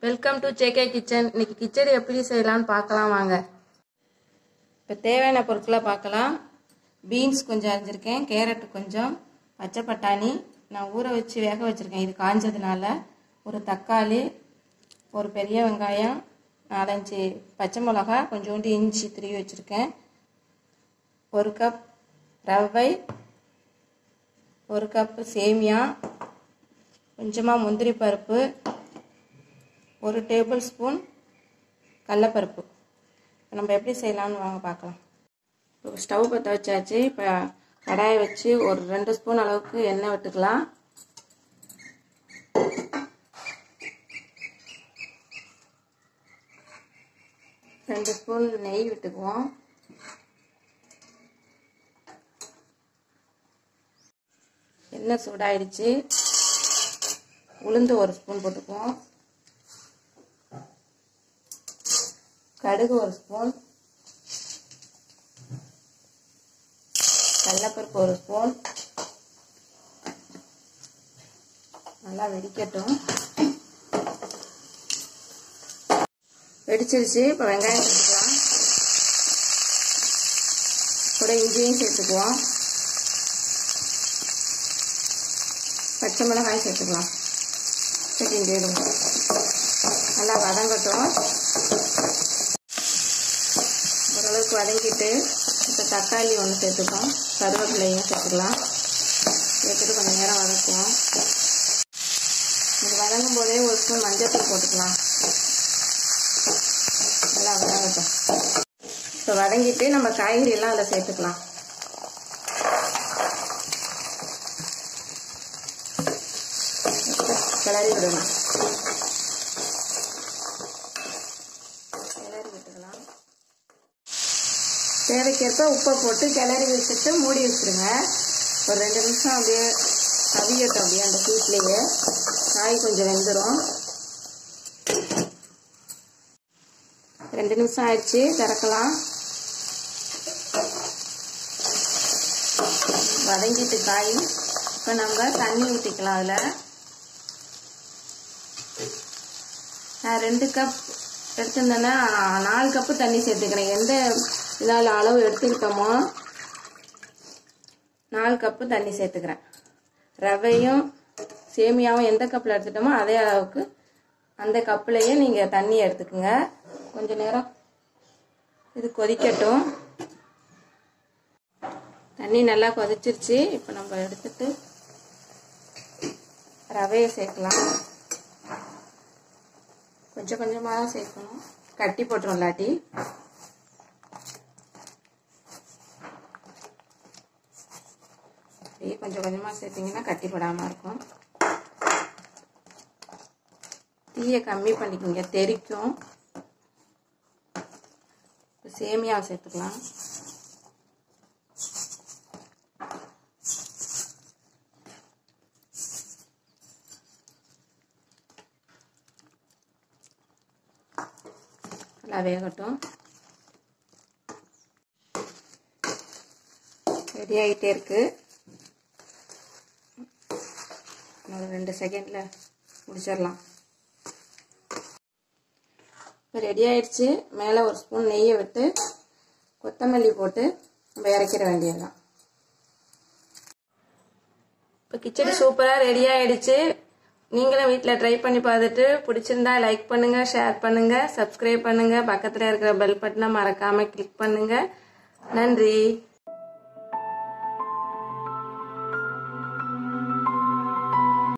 welcome to JK kitchen இன்னைக்கு கிச்சடி எப்படி செய்யலாம்னு பார்க்கலாம் வாங்க இப்போ தேவையான பொருட்களை பார்க்கலாம் பீன்ஸ் கொஞ்சம் அரிஞ்சிருக்கேன் கேரட் கொஞ்சம் பச்சை பட்டாணி நான் ஊற வச்சு வேக வச்சுருக்கேன் இது காஞ்சதுனால ஒரு தக்காளி ஒரு பெரிய வெங்காயம் நாலஞ்சு பச்சை மிளகா கொஞ்சோண்டு இஞ்சி துருவி வச்சுருக்கேன் ஒரு கப் ரவை ஒரு கப்பு சேமியா கொஞ்சமாக முந்திரி பருப்பு ஒரு டேபிள் ஸ்பூன் கடலப்பருப்பு இப்போ நம்ம எப்படி செய்யலாம்னு வாங்க பார்க்கலாம் இப்போ ஸ்டவ் பற்ற வச்சாச்சு இப்போ கடாயை வச்சு ஒரு ரெண்டு ஸ்பூன் அளவுக்கு எண்ணெய் விட்டுக்கலாம் ரெண்டு ஸ்பூன் நெய் விட்டுக்குவோம் எண்ணெய் சூடாயிடுச்சு உளுந்து ஒரு ஸ்பூன் போட்டுக்குவோம் கடுகு ஒரு ஸ்பூன் கடலப்பருப்பு ஒரு ஸ்பூன் நல்லா வெடிக்கட்டும் வெடிச்சிருச்சு இப்போ வெங்காயம் சேர்த்துக்கலாம் கூட இஞ்சியும் சேர்த்துக்குவோம் பச்சை மிளகாய் சேர்த்துக்கலாம் செட்டின் வேணும் நல்லா வதங்கட்டும் ஓரளவுக்கு வதங்கிட்டு இப்போ தக்காளி ஒன்று சேர்த்துப்போம் கருவேப்பிலையும் சேர்த்துக்கலாம் சேர்த்துட்டு கொஞ்சம் நேரம் வதக்குவோம் இது வதங்கும் போதே ஒரு ஸ்பூன் மஞ்சள் போட்டுக்கலாம் நல்லா வதங்கட்டும் இப்போ வதங்கிட்டு நம்ம காய்கறி எல்லாம் அதில் சேர்த்துக்கலாம் கிளறி விடணும் கிளறி விட்டுக்கலாம் தேவைக்கேற்ப உப்பை போட்டு கிளறி வச்சுட்டு மூடி வச்சுருங்க ஒரு ரெண்டு நிமிஷம் அப்படியே அவியட்டும் அப்படியே அந்த ஹீட்லேயே காய் கொஞ்சம் வெந்துடும் ரெண்டு நிமிஷம் ஆயிடுச்சு திறக்கலாம் வதங்கிட்டு காய் இப்போ நம்ம தண்ணி ஊற்றிக்கலாம் அதில் நான் ரெண்டு கப் எடுத்திருந்தேன்னா நாலு கப்பு தண்ணி சேர்த்துக்கிறேன் எந்த இதால் அளவு எடுத்துக்கிட்டோமோ நாலு கப்பு தண்ணி சேர்த்துக்கிறேன் ரவையும் சேமியாவும் எந்த கப்பில் எடுத்துட்டோமோ அதே அளவுக்கு அந்த கப்புலையே நீங்கள் தண்ணி எடுத்துக்கோங்க கொஞ்ச நேரம் இது கொதிக்கட்டும் தண்ணி நல்லா கொதிச்சிருச்சு இப்போ நம்ம எடுத்துட்டு ரவையை சேர்க்கலாம் கொஞ்சம் கொஞ்சமாக தான் சேர்க்கணும் கட்டி போட்டுரும் இல்லாட்டி அப்படியே கொஞ்சம் கொஞ்சமாக சேர்த்திங்கன்னா கட்டிப்படாமல் இருக்கும் தீயை கம்மி பண்ணிக்கோங்க தெரிக்கும் சேமியாவை சேர்த்துக்கலாம் நல்லா வேகட்டும் ரெடி ஆகிட்டே இருக்கு ஒரு ரெண்டு செகண்டில் முடிச்சிடலாம் இப்போ ரெடி ஆயிடுச்சு மேலே ஒரு ஸ்பூன் நெய்யை விட்டு கொத்தமல்லி போட்டு நம்ம இறக்கிற வேண்டியதுதான் இப்போ கிச்சடி சூப்பராக ரெடி ஆயிடுச்சு நீங்களும் வீட்டில் ட்ரை பண்ணி பார்த்துட்டு பிடிச்சிருந்தா லைக் பண்ணுங்க ஷேர் பண்ணுங்க சப்ஸ்கிரைப் பண்ணுங்க பக்கத்தில் இருக்கிற பெல் பட்டனை மறக்காம கிளிக் பண்ணுங்க நன்றி